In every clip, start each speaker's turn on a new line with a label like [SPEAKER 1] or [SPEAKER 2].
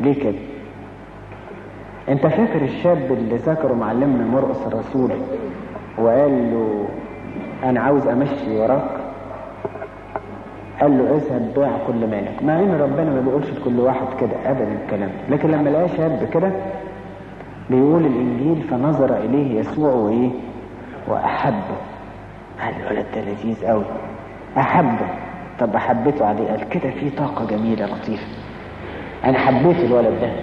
[SPEAKER 1] ليه كده انت فاكر الشاب اللي ذكره معلمنا مرقس الرسول وقال له انا عاوز امشي وراك قال له اذهب بيع كل مالك مع ان ربنا ما بيقولش لكل واحد كده ابدا الكلام ده لكن لما لقى شاب كده بيقول الانجيل فنظر اليه يسوع وايه واحبه قال الولد ده لذيذ قوي احبه طب احبته عليه قال كده في طاقه جميله لطيفه انا حبيت الولد ده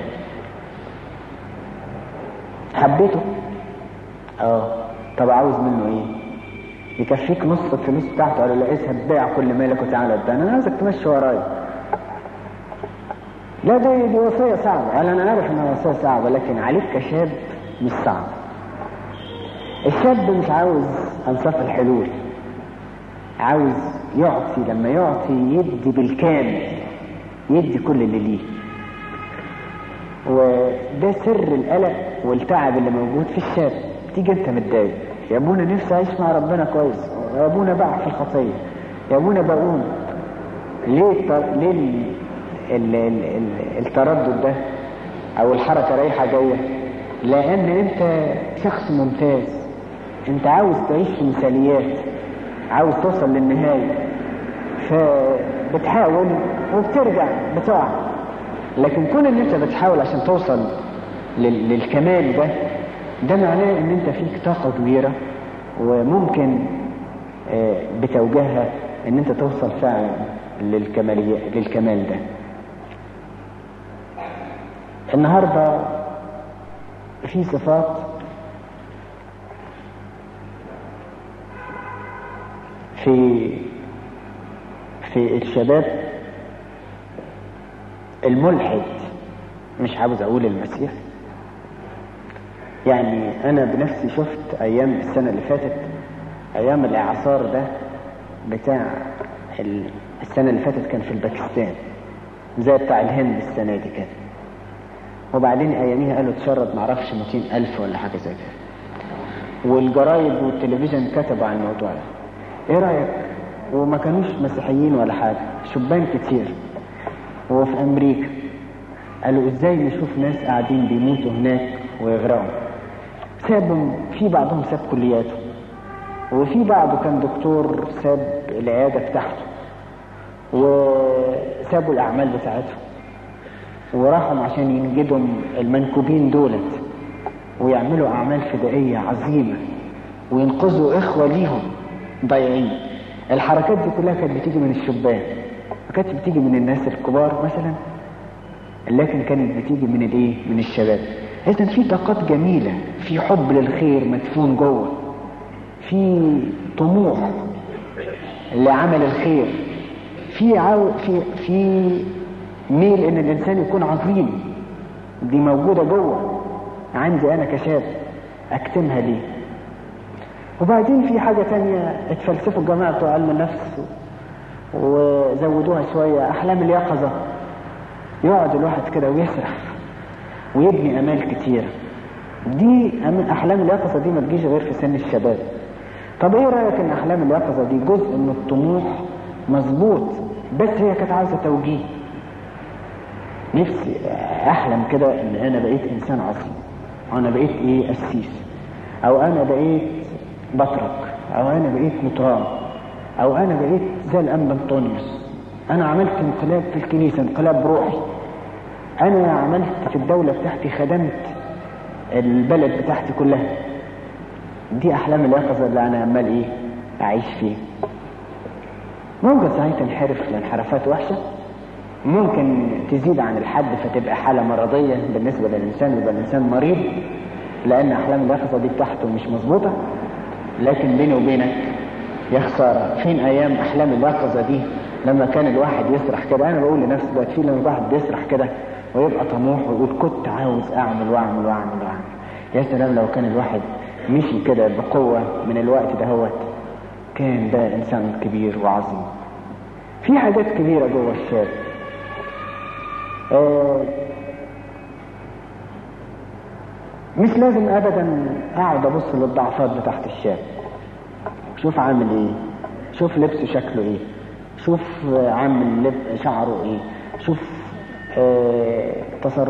[SPEAKER 1] حبيته اه طب عاوز منه ايه يكفيك نص الفلوس بتاعته قال لا اذهب بيع كل مالك وتعالى اداني انا عايزك تمشي ورايا لا دي دي وصيه صعبه قال انا عارف انها وصيه صعبه لكن عليك كشاب مش صعب الشاب مش عاوز انصاف الحلول عاوز يعطي لما يعطي يدي بالكامل يدي كل اللي ليه وده سر القلق والتعب اللي موجود في الشاب تيجي انت متضايق يا ابونا نفسي اعيش مع ربنا كويس يا ابونا بقع في الخطيه يا ابونا بقوم ليه التر... ليه ال... ال... ال... ال... التردد ده او الحركه رايحه جايه لان انت شخص ممتاز انت عاوز تعيش في مثاليات عاوز توصل للنهايه فبتحاول وبترجع بتقع لكن كون ان انت بتحاول عشان توصل لل... للكمال ده ده معناه ان انت فيك طاقة كبيرة وممكن بتوجهها ان انت توصل فعلا للكمالية للكمال ده النهاردة في صفات في في الشباب الملحد مش عاوز اقول المسيح يعني انا بنفسي شفت ايام السنة اللي فاتت ايام الاعصار ده بتاع السنة اللي فاتت كان في الباكستان زي بتاع الهند السنة دي كده وبعدين اياميها قالوا اتشرد معرفش 200 الف ولا حاجة زي كده والجرايد والتلفزيون كتبوا عن الموضوع ده ايه رأيك وما كانوش مسيحيين ولا حاجة شبان كتير وفي امريكا قالوا ازاي نشوف ناس قاعدين بيموتوا هناك ويغرقوا سابهم في بعضهم ساب كلياته وفي بعضه كان دكتور ساب العيادة بتاعته وسابوا الأعمال بتاعتهم وراحوا عشان ينجدوا المنكوبين دولت ويعملوا أعمال فدائية عظيمة وينقذوا إخوة ليهم ضايعين الحركات دي كلها كانت بتيجي من الشبان ما كانتش بتيجي من الناس الكبار مثلا لكن كانت بتيجي من الايه من الشباب اذا في طاقات جميله في حب للخير مدفون جوه في طموح لعمل الخير في عو... في في ميل ان الانسان يكون عظيم دي موجوده جوه عندي انا كشاب اكتمها ليه وبعدين في حاجة تانية اتفلسفوا الجماعة بتوع علم النفس وزودوها شوية أحلام اليقظة يقعد الواحد كده ويسرح ويبني امال كتيرة دي احلام اليقظة دي ما تجيش غير في سن الشباب طب ايه رأيك ان احلام اليقظة دي جزء من الطموح مظبوط بس هي كانت عاوزة توجيه نفسي احلم كده ان انا بقيت انسان عظيم او انا بقيت ايه قسيس او انا بقيت بطرك او انا بقيت مطران او انا بقيت زي الانبا انطونيوس انا عملت انقلاب في الكنيسة انقلاب روحي انا عملت في الدولة بتاعتي خدمت البلد بتاعتي كلها دي احلام اليقظة اللي انا عمال ايه اعيش فيها ممكن صحيح تنحرف لانحرافات وحشة ممكن تزيد عن الحد فتبقى حالة مرضية بالنسبة للإنسان يبقى الإنسان مريض لأن أحلام اليقظة دي بتاعته مش مظبوطة لكن بيني وبينك يا خسارة فين أيام أحلام اليقظة دي لما كان الواحد يسرح كده أنا بقول لنفسي دلوقتي في لما الواحد بيسرح كده ويبقى طموح ويقول كنت عاوز أعمل وأعمل وأعمل وأعمل يا سلام لو كان الواحد مشي كده بقوة من الوقت دهوت كان ده إنسان كبير وعظيم في حاجات كبيرة جوه الشاب آه مش لازم ابدا اقعد ابص للضعفات بتاعت الشاب شوف عامل ايه شوف لبسه شكله ايه شوف عامل لب شعره ايه شوف آه تصرف